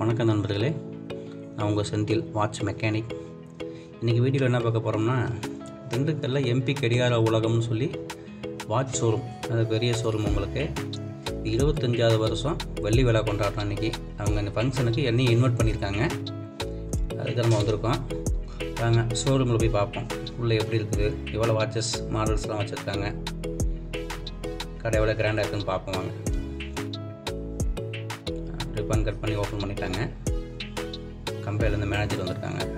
வணக்கம் நண்பர்களே நான் உங்கள் செந்தில் வாட்ச் மெக்கானிக் இன்றைக்கி வீடியோவில் என்ன பார்க்க போகிறோம்னா திண்டுக்கல்ல எம்பி கடிகார உலகம்னு சொல்லி வாட்ச் ஷோரூம் அது பெரிய ஷோரூம் உங்களுக்கு இது இருபத்தஞ்சாவது வருஷம் வெள்ளி விழா கொண்டாடுறோம் அன்றைக்கி அவங்க இந்த ஃபங்க்ஷனுக்கு என்னையும் இன்வைட் பண்ணியிருக்காங்க அதுக்கு நம்ம வந்திருக்கோம் வாங்க ஷோரூமில் போய் பார்ப்போம் உள்ளே எப்படி இருக்குது எவ்வளோ வாட்சஸ் மாடல்ஸ்லாம் வச்சுருக்காங்க கடை எவ்வளோ கிராண்டாக இருக்குன்னு பார்ப்போம் வாங்க ரிப்பன் கட் பண்ணி ஓப்பன் பண்ணிட்டாங்க கம்பெனிலேருந்து மேனேஜர் வந்திருக்காங்க